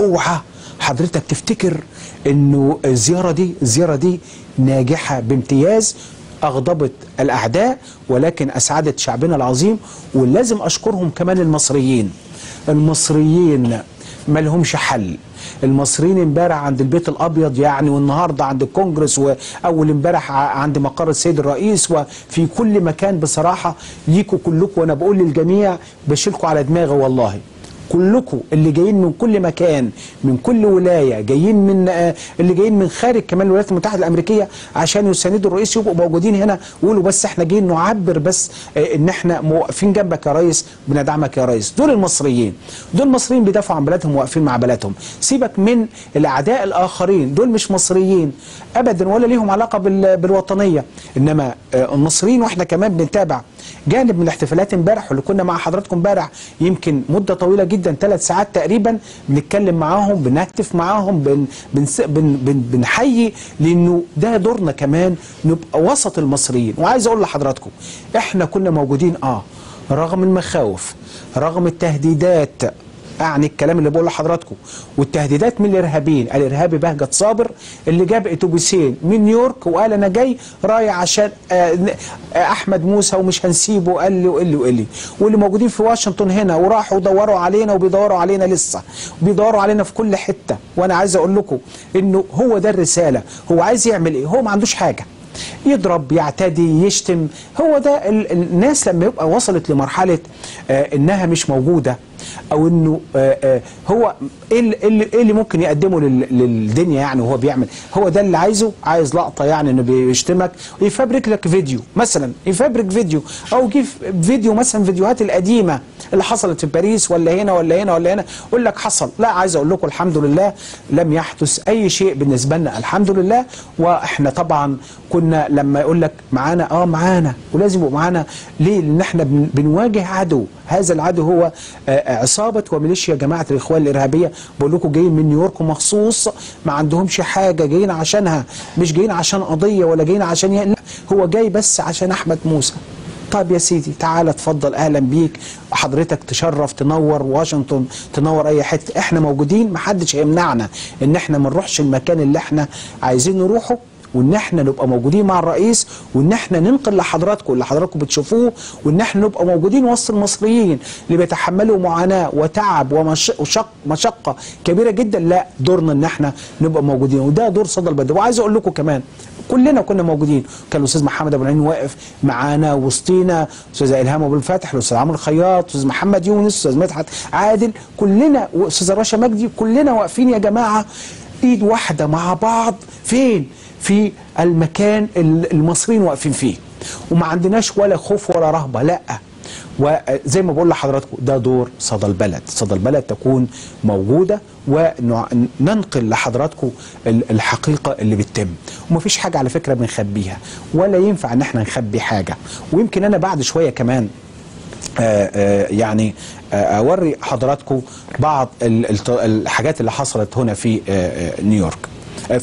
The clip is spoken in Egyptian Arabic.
اوعى حضرتك تفتكر انه الزياره دي الزياره دي ناجحه بامتياز اغضبت الاعداء ولكن اسعدت شعبنا العظيم ولازم اشكرهم كمان المصريين المصريين ما لهمش حل المصريين امبارح عند البيت الابيض يعني والنهارده عند الكونجرس واول امبارح ع- عند مقر السيد الرئيس وفي كل مكان بصراحه ليكوا كلكم وانا بقول للجميع بشيلكوا على دماغي والله كلكم اللي جايين من كل مكان من كل ولايه جايين من آه، اللي جايين من خارج كمان الولايات المتحده الامريكيه عشان يساندوا الرئيس يبقوا موجودين هنا ويقولوا بس احنا جايين نعبر بس آه، ان احنا واقفين جنبك يا ريس بندعمك يا ريس دول المصريين دول المصريين بيدافعوا عن بلدهم واقفين مع بلدهم سيبك من الاعداء الاخرين دول مش مصريين ابدا ولا ليهم علاقه بال- بالوطنيه انما آه، المصريين واحنا كمان بنتابع جانب من الاحتفالات امبارح واللي كنا مع حضراتكم امبارح يمكن مده طويله جدا ثلاث ساعات تقريبا بنتكلم معاهم بنهتف معاهم بن بنس بن بن بنحيي لانه ده دورنا كمان نبقى وسط المصريين وعايز اقول لحضراتكم احنا كنا موجودين اه رغم المخاوف رغم التهديدات اعني الكلام اللي بقوله لحضراتكم والتهديدات من الارهابيين الارهابي بهجت صابر اللي جاب اتوبيسين من نيويورك وقال انا جاي رايح عشان آه، ن- آه، احمد موسى ومش هنسيبه قال لي وقال لي وقال لي واللي موجودين في واشنطن هنا وراحوا دوروا علينا وبيدوروا علينا لسه بيدوروا علينا في كل حته وانا عايز اقول لكم انه هو ده الرساله هو عايز يعمل ايه هو ما عندوش حاجه يضرب يعتدي يشتم هو ده ال- الناس لما يبقى وصلت لمرحله آه انها مش موجوده او انه آه آه هو ايه اللي, إيه اللي- إيه اللي ممكن يقدمه لل- للدنيا يعني وهو بيعمل هو ده اللي عايزه عايز لقطه يعني انه بيشتمك يفبرك لك فيديو مثلا يفبرك فيديو او يجيب فيديو مثلا فيديوهات القديمه اللي حصلت في باريس ولا هنا ولا هنا ولا هنا يقول لك حصل لا عايز اقول لكم الحمد لله لم يحدث اي شيء بالنسبه لنا الحمد لله واحنا طبعا كنا لما يقول لك معانا اه معانا ولازم يبقوا معانا ليه لان احنا بن- بنواجه عدو هذا العدو هو آه، عصابه وميليشيا جماعه الاخوان الارهابيه بقول لكم جايين من نيويورك مخصوص ما عندهمش حاجه جايين عشانها مش جايين عشان قضيه ولا جايين عشان ي... لا هو جاي بس عشان احمد موسى طيب يا سيدي تعالى اتفضل اهلا بيك حضرتك تشرف تنور واشنطن تنور اي حته احنا موجودين محدش هيمنعنا ان احنا ما نروحش المكان اللي احنا عايزين نروحه وان احنا نبقى موجودين مع الرئيس وان احنا ننقل لحضراتكم اللي حضراتكم بتشوفوه وان احنا نبقى موجودين وسط المصريين اللي بيتحملوا معاناه وتعب ومش- وشق مشقه كبيره جدا لا دورنا ان احنا نبقى موجودين وده دور صدى البلد وعايز اقول لكم كمان كلنا كنا موجودين كان الاستاذ محمد ابو العين واقف معانا وسطينا استاذ الهام ابو الفتح الاستاذ عمرو الخياط استاذ محمد يونس استاذ مدحت عادل كلنا واستاذ رشا مجدي كلنا واقفين يا جماعه ايد واحده مع بعض فين في المكان اللي المصريين واقفين فيه وما عندناش ولا خوف ولا رهبه لا وزي ما بقول لحضراتكم ده دور صدى البلد صدى البلد تكون موجودة وننقل لحضراتكم ال- الحقيقة اللي بتتم ومفيش حاجة على فكرة بنخبيها ولا ينفع ان احنا نخبي حاجة ويمكن انا بعد شوية كمان آه، آه، يعني آه، اوري حضراتكم بعض ال- الت- الحاجات اللي حصلت هنا في آه، آه، نيويورك آه،